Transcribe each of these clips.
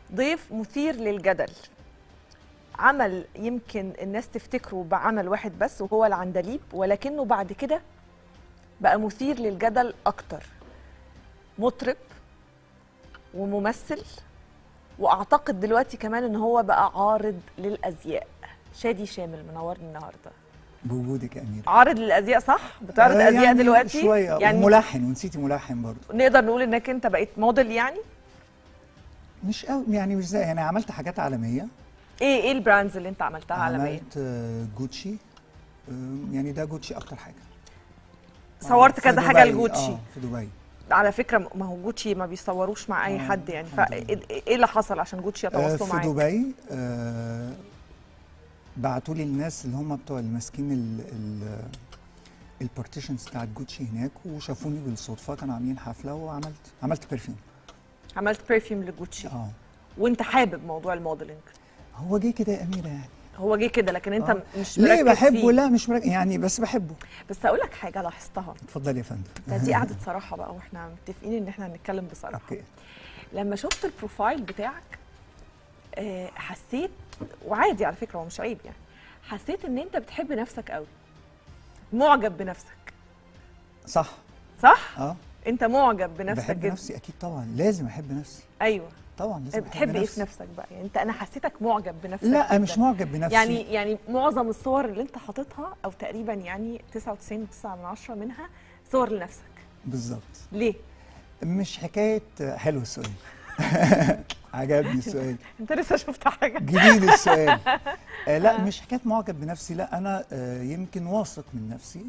ضيف مثير للجدل عمل يمكن الناس تفتكره بعمل واحد بس وهو العندليب ولكنه بعد كده بقى مثير للجدل اكتر مطرب وممثل واعتقد دلوقتي كمان ان هو بقى عارض للازياء شادي شامل منورني النهارده بوجودك يا اميره عارض للازياء صح بتعرض آه، ازياء يعني دلوقتي شويه يعني يعني ملحن ونسيتي ملحن برضه نقدر نقول انك انت بقيت موديل يعني مش قوي يعني مش زي يعني عملت حاجات عالميه ايه ايه البراندز اللي انت عملتها عالميا عملت آه، جوتشي آه، يعني ده جوتشي اكتر حاجه صورت في كذا حاجه دبي، لجوتشي اه في دبي على فكره ما هو جوتشي ما بيصوروش مع اي آه، حد يعني الحمد فايه لله. إيه اللي حصل عشان جوتشي آه، يتواصلوا في معاك دبي آه، بعتوا لي الناس اللي هم بتوع اللي ماسكين ال- ال- البارتيشنز بتاعت جوتشي هناك وشافوني بالصدفه كانوا عاملين حفله وعملت عملت برفيوم عملت برفيوم لجوتشي اه وانت حابب موضوع الموديلنج هو جه كده يا اميره يعني هو جه كده لكن انت آه. مش ليه مركز بحبه فيه. لا مش مركز يعني بس بحبه بس اقول لك حاجه لاحظتها اتفضلي يا فندم ده دي قعده صراحه بقى واحنا متفقين ان احنا هنتكلم بصراحه اوكي لما شفت البروفايل بتاعك آه، حسيت وعادي على فكره هو مش عيب يعني حسيت ان انت بتحب نفسك قوي معجب بنفسك صح صح اه انت معجب بنفسك بحب جدا نفسي اكيد طبعا لازم احب نفسي ايوه طبعا لازم بتحب ايه في نفسي. نفسك بقى يعني انت انا حسيتك معجب بنفسك لا جداً. مش معجب بنفسي يعني يعني معظم الصور اللي انت حاططها او تقريبا يعني 99.9 منها صور لنفسك بالظبط ليه مش حكايه حلو السؤال عجبني السؤال انت لسه شفت حاجه جديد السؤال آه لا مش حكايه معجب بنفسي لا انا آه يمكن واثق من نفسي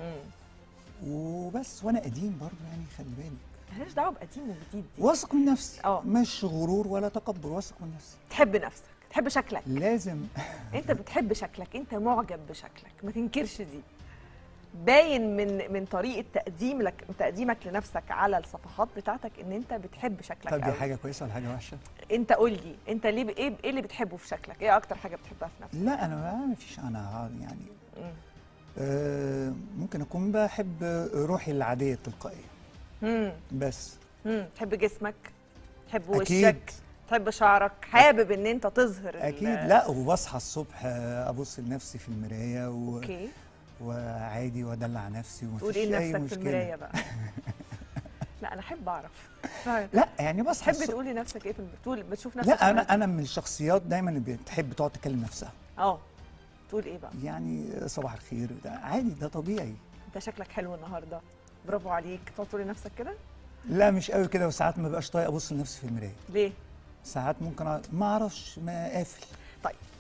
وبس وانا قديم برضه يعني خلي بالك مالهاش دعوه بقديم وجديد دي واثق من نفسي اه. مش غرور ولا تكبر واثق من نفسي تحب نفسك تحب شكلك لازم انت بتحب شكلك انت معجب بشكلك ما تنكرش دي باين من من طريقه تقديم لك تقديمك لنفسك على الصفحات بتاعتك ان انت بتحب شكلك طب دي قوي. حاجه كويسه ولا حاجه وحشه انت قول لي انت ليه ب- ايه ايه اللي بتحبه في شكلك ايه اكتر حاجه بتحبها في نفسك لا انا ما فيش انا يعني مم. آه ممكن اكون بحب روحي العاديه التلقائيه امم بس امم تحب جسمك تحب أكيد. وشك تحب شعرك حابب ان انت تظهر ال- اكيد لا وبصحى الصبح آه، ابص لنفسي في المرايه و... اوكي وعادي وادلع نفسي ومفيش تقول ايه اي لنفسك مشكله في المرايه بقى لا انا احب اعرف لا يعني بصحى تحب الصبح تقول لنفسك ايه في الم- تقول بتشوف نفسك في لا انا المراية؟ انا من الشخصيات دايما اللي بتحب تقعد تكلم نفسها اه تقول ايه بقى يعني صباح الخير ده عادي ده طبيعي انت شكلك حلو النهارده برافو عليك تقعد تقول لنفسك كده لا مش قوي كده وساعات ما بقاش طايق ابص لنفسي في المرايه ليه ساعات ممكن أقعد- ما اعرفش ما قافل طيب